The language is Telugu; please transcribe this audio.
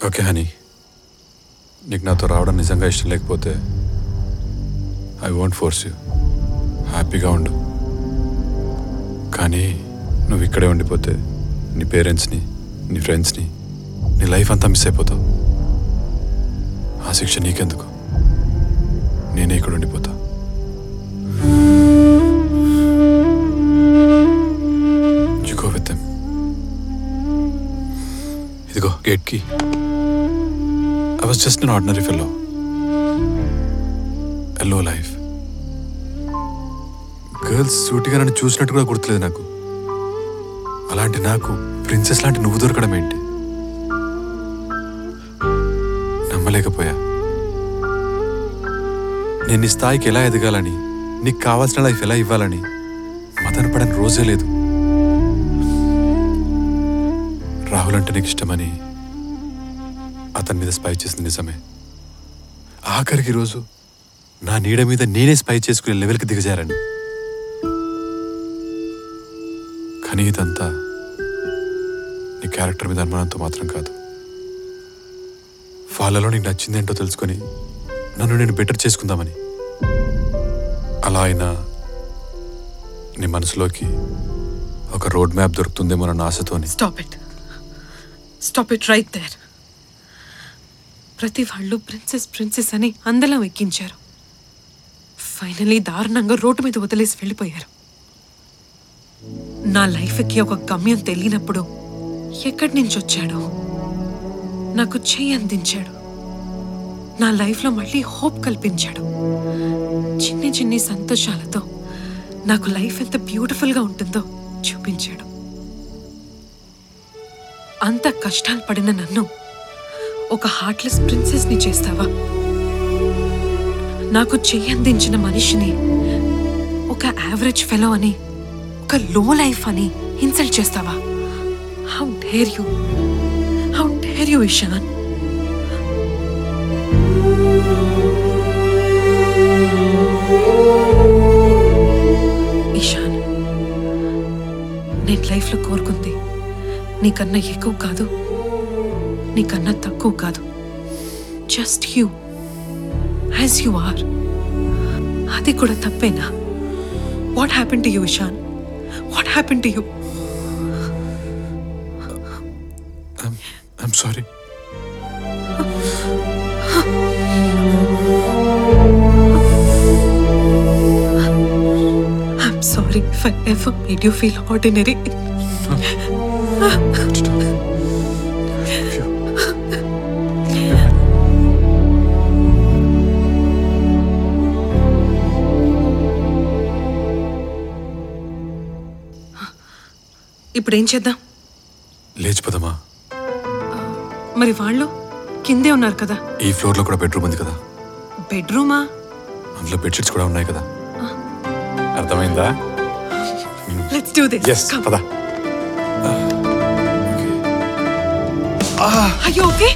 ఓకే హనీ నీకు నాతో రావడం నిజంగా ఇష్టం లేకపోతే ఐ వోంట్ ఫోర్స్ యూ హ్యాపీగా ఉండు కానీ నువ్వు ఇక్కడే ఉండిపోతే నీ పేరెంట్స్ని నీ ఫ్రెండ్స్ని నీ లైఫ్ అంతా మిస్ అయిపోతావు ఆ శిక్ష నీకెందుకు నేనే ఇక్కడ ఉండిపోతా You go with them. ఇదిగో గేట్ కి I was just an ordinary fellow yellow life girls సూటిగా నన్ను చూసినట్టు కూడా గుర్తులేదు నాకు అలాంటి నాకు ప్రిన్సెస్ లాంటి నువ్వు దొరకడం ఏంటి నమ్మలేకపోయా నేను నీ స్థాయికి ఎలా ఎదగాలని నీకు కావాల్సిన లైఫ్ ఎలా ఇవ్వాలని మదన పడని రోజే లేదు రాహుల్ అంటే నీకు ఇష్టమని అతని మీద స్పై చేసింది నిజమే ఆఖరికి రోజు నా నీడ మీద నేనే స్పై చేసుకునే లెవెల్కి దిగజారని కానీ ఇదంతా నీ క్యారెక్టర్ మీద అనుమానంతో మాత్రం కాదు వాళ్ళలో నీకు నచ్చిందేంటో తెలుసుకొని నన్ను నేను బెటర్ చేసుకుందామని అలా అయినా నీ మనసులోకి ఒక రోడ్ మ్యాప్ దొరుకుతుందేమోనన్న ఆశతోని stop it stop it right there ప్రతి వాళ్ళు ప్రిన్సెస్ ప్రిన్సెస్ అని అందలం ఎక్కించారు ఫైనలీ దారుణంగా రోడ్డు మీద వదిలేసి వెళ్ళిపోయారు నా లైఫ్కి ఒక గమ్యం తెలియనప్పుడు ఎక్కడి నుంచి వచ్చాడో నాకు చెయ్యి అందించాడు నా లైఫ్లో మళ్ళీ హోప్ కల్పించాడు చిన్ని చిన్ని సంతోషాలతో నాకు లైఫ్ ఎంత బ్యూటిఫుల్గా ఉంటుందో చూపించాడు అంత కష్టాలు పడిన నన్ను ఒక హార్ట్లెస్ ప్రిన్సెస్ ని చేస్తావా నాకు చెయ్యి అందించిన మనిషిని ఒక యావరేజ్ ఫెలో అని ఒక లో లైఫ్ అని ఇన్సల్ట్ చేస్తావా how dare you how dare you Ishaan Ishaan నేను లైఫ్లో కోరుకుంది నీకన్నా ఎక్కువ కాదు నీకన్నా తక్కువ కాదు just you as you are అది కూడా తప్పేనా what happen to you Ishaan what happen to you I'm sorry I'm sorry if I ever made you feel ordinary ఇప్పుడు ఏం చేద్దాం లేచిపోదామా మరి వాళ్ళు కిందే ఉన్నారు కదా ఈ ఫ్లోర్లో కూడా బెడ్రూమ్ ఉంది కదా బెడ్రూమా అందులో బెడ్షీట్స్ కూడా ఉన్నాయి కదా అర్థమైందా లెట్స్ డూ దిస్ ఎస్ పదా అయ్యో ఓకే